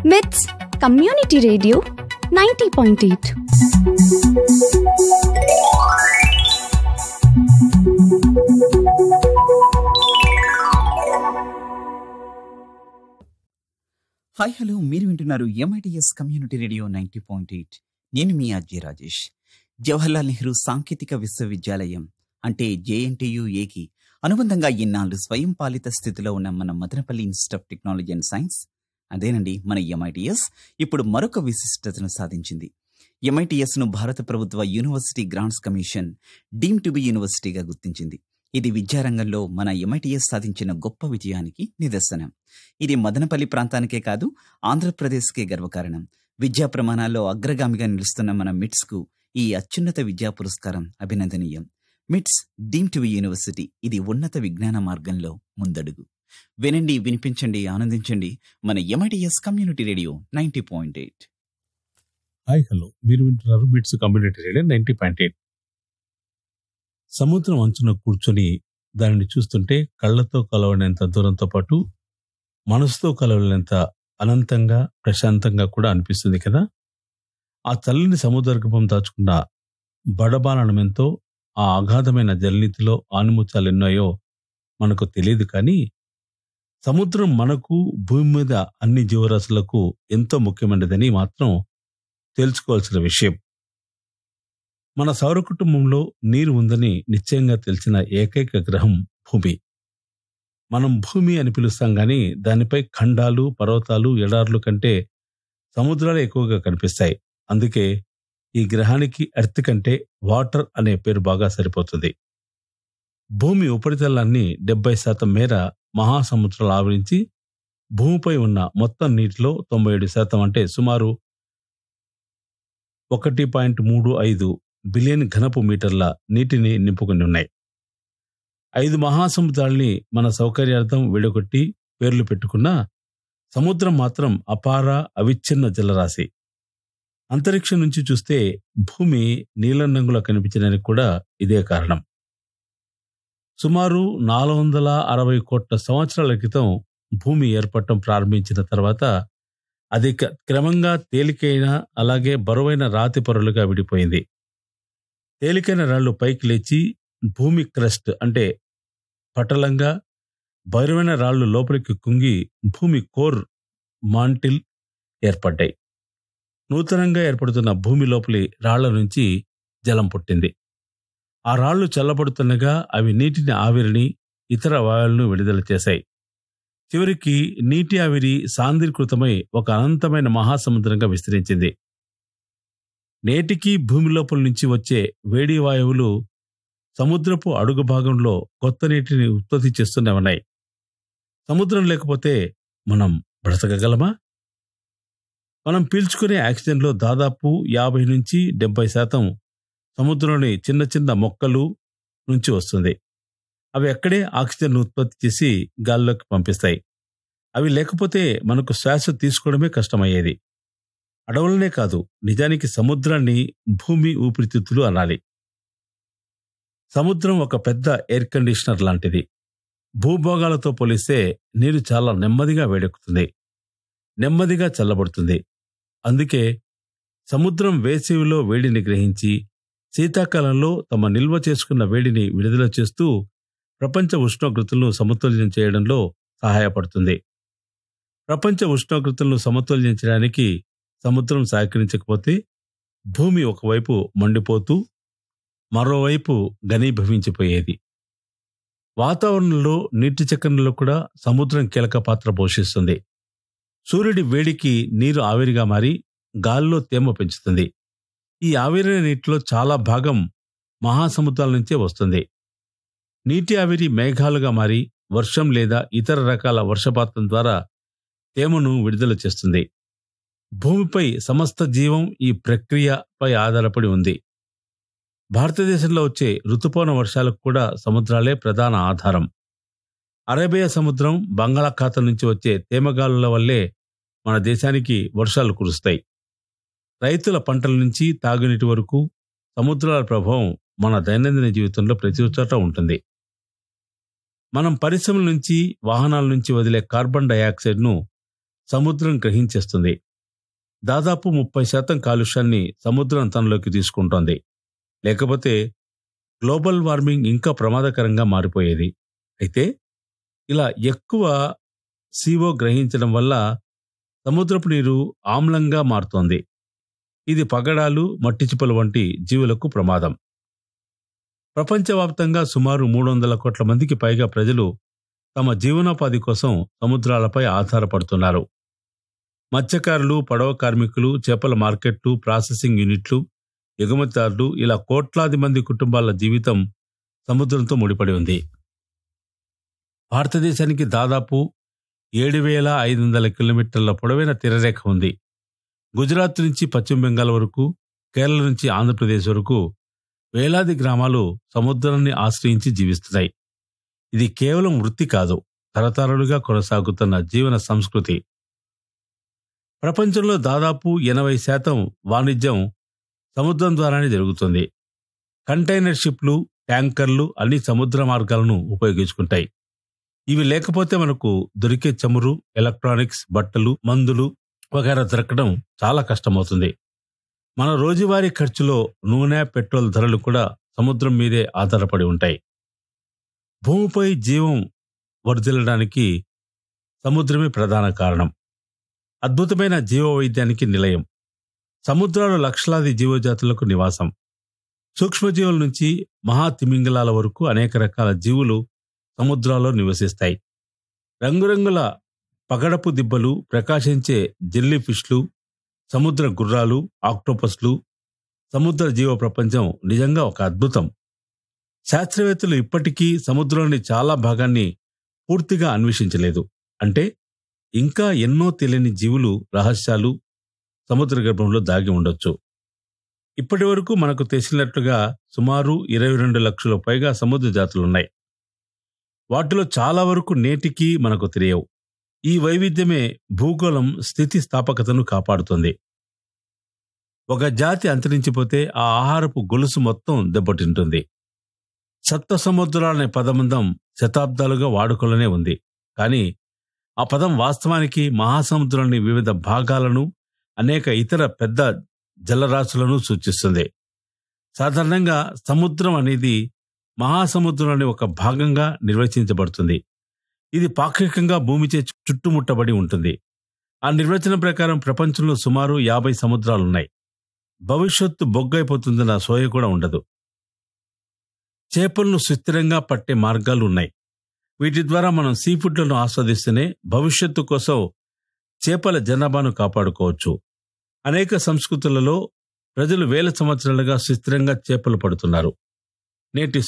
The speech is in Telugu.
మిట్స్ community radio ninety point eight hi hello మీరు వింటున్నారు MITS community radio ninety point eight నేను మీ అజయ్ రాజేష్ జవహర్లాల్ నెహ్రూ సాంకేతిక విశ్వవిద్యాలయం అంటే జేఎన్టీయుఏకి అనుబంధంగా ఇన్నాళ్ళు స్వయం పాలిత స్థితిలో ఉన్న మన Madanapalle institute of technology and science అదేనండి మన ఎంఐటిఎస్ ఇప్పుడు మరొక విశిష్టతను సాధించింది ఎంఐటిఎస్ ను భారత ప్రభుత్వ university grants commission deem to be యూనివర్సిటీగా గుర్తించింది ఇది విద్యారంగంలో మన ఎంఐటిఎస్ సాధించిన గొప్ప విజయానికి నిదర్శనం ఇది మదనపల్లి ప్రాంతానికే కాదు ఆంధ్రప్రదేశ్కే గర్వకారణం విద్యా ప్రమాణాల్లో అగ్రగామిగా నిలుస్తున్న మన మిట్స్ కు ఈ అత్యున్నత విద్యా పురస్కారం అభినందనీయం మిట్స్ డీమ్ టు యూనివర్సిటీ ఇది ఉన్నత విజ్ఞాన మార్గంలో ముందడుగు వినండి వినిపించండి ఆనందించండి మన MITS community radio ninety point eight hi hello మీరు వింటున్నారు BITS community radio ninety point eight సముద్రం అంచున కూర్చొని దానిని చూస్తుంటే కళ్ళతో కలవలేనంత దూరంతో పాటు మనసుతో కలవలేనంత అనంతంగా ప్రశాంతంగా కూడా అనిపిస్తుంది కదా ఆ చల్లని సముద్రగర్భం దాచుకున్న బడబాలనమెంతో ఆ అగాధమైన జలనీతిలో ఆనుముత్యాలు ఎన్నాయో మనకు తెలియదు కానీ సముద్రం మనకు భూమి మీద అన్ని జీవరాశులకు ఎంతో ముఖ్యమైనదని మాత్రం తెలుసుకోవాల్సిన విషయం మన సౌర కుటుంబంలో నీరు ఉందని నిశ్చయంగా తెలిసిన ఏకైక గ్రహం భూమి మనం భూమి అని పిలుస్తాం గాని దానిపై ఖండాలు పర్వతాలు ఎడార్లు కంటే సముద్రాలు ఎక్కువగా కనిపిస్తాయి అందుకే ఈ గ్రహానికి ఎర్త్ కంటే వాటర్ అనే పేరు బాగా సరిపోతుంది భూమి ఉపరితలాన్ని డెబ్బై శాతం మేర మహాసముద్రాలు ఆవరించి భూమిపై ఉన్న మొత్తం నీటిలో తొంభై ఏడు శాతం అంటే సుమారు ఒకటి పాయింట్ మూడు ఐదు బిలియన్ ఘనపు మీటర్ల నీటిని నింపుకుని ఉన్నాయి ఐదు మహాసముద్రాల్ని మన సౌకర్యార్థం విడగొట్టి పేర్లు పెట్టుకున్న సముద్రం మాత్రం అపార అవిచ్ఛిన్న జలరాశి అంతరిక్షం నుంచి చూస్తే భూమి నీలం రంగులో కనిపించడానికి కూడా ఇదే కారణం సుమారు నాలుగు వందల అరవై కోట్ల సంవత్సరాల క్రితం భూమి ఏర్పడటం ప్రారంభించిన తర్వాత అది క- క్రమంగా తేలికైన అలాగే బరువైన రాతి పొరలుగా విడిపోయింది తేలికైన రాళ్లు పైకి లేచి భూమి క్రస్ట్ అంటే పటలంగా బరువైన రాళ్లు లోపలికి కుంగి భూమి కోర్ మాంటిల్ ఏర్పడ్డాయి నూతనంగా ఏర్పడుతున్న భూమి లోపలి రాళ్ల నుంచి జలం పుట్టింది ఆ రాళ్లు చల్లబడుతుండగా అవి నీటిని ఆవిరిని ఇతర వాయువులను విడుదల చేశాయి చివరికి నీటి ఆవిరి సాంద్రీకృతమై ఒక అనంతమైన మహాసముద్రంగా విస్తరించింది నేటికి భూమి లోపల నుంచి వచ్చే వేడి వాయువులు సముద్రపు అడుగు భాగంలో కొత్త నీటిని ఉత్పత్తి చేస్తూనే ఉన్నాయి సముద్రం లేకపోతే మనం బ్రతకగలమా మనం పీల్చుకునే ఆక్సిజన్లో దాదాపు యాభై నుంచి డెబ్బై శాతం సముద్రంలోని చిన్న చిన్న మొక్కలు నుంచి వస్తుంది అవి అక్కడే ఆక్సిజన్ ఉత్పత్తి చేసి గాల్లోకి పంపిస్తాయి అవి లేకపోతే మనకు శ్వాస తీసుకోవడమే కష్టమయ్యేది అడవులనే కాదు నిజానికి సముద్రాన్ని భూమి ఊపిరితిత్తులు అనాలి సముద్రం ఒక పెద్ద ఎయిర్ కండిషనర్ లాంటిది భూభోగాలతో పోలిస్తే నీరు చాలా నెమ్మదిగా వేడెక్కుతుంది నెమ్మదిగా చల్లబడుతుంది అందుకే సముద్రం వేసవిలో వేడిని గ్రహించి శీతాకాలంలో తమ నిల్వ చేసుకున్న వేడిని విడుదల చేస్తూ ప్రపంచ ఉష్ణోగ్రతలను సమతుల్యం చేయడంలో సహాయపడుతుంది ప్రపంచ ఉష్ణోగ్రతలను సమతుల్యం చేయడానికి సముద్రం సహకరించకపోతే భూమి ఒకవైపు మండిపోతూ మరోవైపు ఘనీభవించిపోయేది వాతావరణంలో నీటి చక్రంలో కూడా సముద్రం కీలక పాత్ర పోషిస్తుంది సూర్యుడి వేడికి నీరు ఆవిరిగా మారి గాల్లో తేమ పెంచుతుంది ఈ ఆవిరైన నీటిలో చాలా భాగం మహాసముద్రాల నుంచే వస్తుంది నీటి ఆవిరి మేఘాలుగా మారి వర్షం లేదా ఇతర రకాల వర్షపాతం ద్వారా తేమను విడుదల చేస్తుంది భూమిపై సమస్త జీవం ఈ ప్రక్రియపై ఆధారపడి ఉంది భారతదేశంలో వచ్చే ఋతుపవన వర్షాలకు కూడా సముద్రాలే ప్రధాన ఆధారం అరేబియా సముద్రం బంగాళాఖాతం నుంచి వచ్చే తేమగాలుల వల్లే మన దేశానికి వర్షాలు కురుస్తాయి రైతుల పంటల నుంచి తాగునీటి వరకు సముద్రాల ప్రభావం మన దైనందిన జీవితంలో ప్రతి చోట ఉంటుంది మనం పరిశ్రమల నుంచి వాహనాల నుంచి వదిలే కార్బన్ డయాక్సైడ్ను సముద్రం గ్రహించేస్తుంది దాదాపు ముప్పై శాతం కాలుష్యాన్ని సముద్రం తనలోకి తీసుకుంటోంది లేకపోతే గ్లోబల్ వార్మింగ్ ఇంకా ప్రమాదకరంగా మారిపోయేది అయితే ఇలా ఎక్కువ సిఓ గ్రహించడం వల్ల సముద్రపు నీరు ఆమ్లంగా మారుతోంది ఇది పగడాలు మట్టిచిప్పలు వంటి జీవులకు ప్రమాదం ప్రపంచవ్యాప్తంగా సుమారు మూడు వందల కోట్ల మందికి పైగా ప్రజలు తమ జీవనోపాధి కోసం సముద్రాలపై ఆధారపడుతున్నారు మత్స్యకారులు పడవ కార్మికులు చేపల మార్కెట్లు ప్రాసెసింగ్ యూనిట్లు ఎగుమతిదారులు ఇలా కోట్లాది మంది కుటుంబాల జీవితం సముద్రంతో ముడిపడి ఉంది భారతదేశానికి దాదాపు ఏడు వేల ఐదు వందల కిలోమీటర్ల పొడవైన తీరరేఖ ఉంది గుజరాత్ నుంచి పశ్చిమ బెంగాల్ వరకు కేరళ నుంచి ఆంధ్రప్రదేశ్ వరకు వేలాది గ్రామాలు సముద్రాన్ని ఆశ్రయించి జీవిస్తున్నాయి ఇది కేవలం వృత్తి కాదు తరతరాలుగా కొనసాగుతున్న జీవన సంస్కృతి ప్రపంచంలో దాదాపు ఎనభై శాతం వాణిజ్యం సముద్రం ద్వారానే జరుగుతుంది కంటైనర్ షిప్లు ట్యాంకర్లు అన్ని సముద్ర మార్గాలను ఉపయోగించుకుంటాయి ఇవి లేకపోతే మనకు దొరికే చమురు ఎలక్ట్రానిక్స్ బట్టలు మందులు వగైరా దొరకడం చాలా కష్టమవుతుంది మన రోజువారీ ఖర్చులో నూనె పెట్రోల్ ధరలు కూడా సముద్రం మీదే ఆధారపడి ఉంటాయి భూమిపై జీవం వర్ధిల్లడానికి సముద్రమే ప్రధాన కారణం అద్భుతమైన జీవ వైద్యానికి నిలయం సముద్రాలు లక్షలాది జీవజాతులకు నివాసం సూక్ష్మజీవుల నుంచి మహా తిమింగలాల వరకు అనేక రకాల జీవులు సముద్రాల్లో నివసిస్తాయి రంగురంగుల పగడపు దిబ్బలు ప్రకాశించే జెల్లీ ఫిష్లు సముద్ర గుర్రాలు ఆక్టోపస్లు సముద్ర జీవ ప్రపంచం నిజంగా ఒక అద్భుతం శాస్త్రవేత్తలు ఇప్పటికీ సముద్రంలోని చాలా భాగాన్ని పూర్తిగా అన్వేషించలేదు అంటే ఇంకా ఎన్నో తెలియని జీవులు రహస్యాలు సముద్ర గర్భంలో దాగి ఉండొచ్చు ఇప్పటి వరకు మనకు తెలిసినట్లుగా సుమారు ఇరవై రెండు లక్షల పైగా సముద్ర జాతులున్నాయి వాటిలో చాలా వరకు నేటికి మనకు తెలియవు ఈ వైవిధ్యమే భూగోళం స్థితిస్థాపకతను కాపాడుతుంది ఒక జాతి అంతరించిపోతే ఆ ఆహారపు గొలుసు మొత్తం దెబ్బతింటుంది సప్త సముద్రాలనే పదబంధం శతాబ్దాలుగా వాడుకలోనే ఉంది కానీ ఆ పదం వాస్తవానికి మహాసముద్రంలోని వివిధ భాగాలను అనేక ఇతర పెద్ద జలరాశులను సూచిస్తుంది సాధారణంగా సముద్రం అనేది మహాసముద్రంలోని ఒక భాగంగా నిర్వచించబడుతుంది ఇది పాక్షికంగా భూమిచే చుట్టుముట్టబడి ఉంటుంది ఆ నిర్వచనం ప్రకారం ప్రపంచంలో సుమారు యాభై సముద్రాలున్నాయి భవిష్యత్తు బొగ్గైపోతుందన్న సోయ కూడా ఉండదు చేపలను సుస్థిరంగా పట్టే మార్గాలు ఉన్నాయి వీటి ద్వారా మనం సీ ఫుడ్లను ఆస్వాదిస్తూనే భవిష్యత్తు కోసం చేపల జనాభాను కాపాడుకోవచ్చు అనేక సంస్కృతులలో ప్రజలు వేల సంవత్సరాలుగా సుస్థిరంగా చేపలు పడుతున్నారు నేటి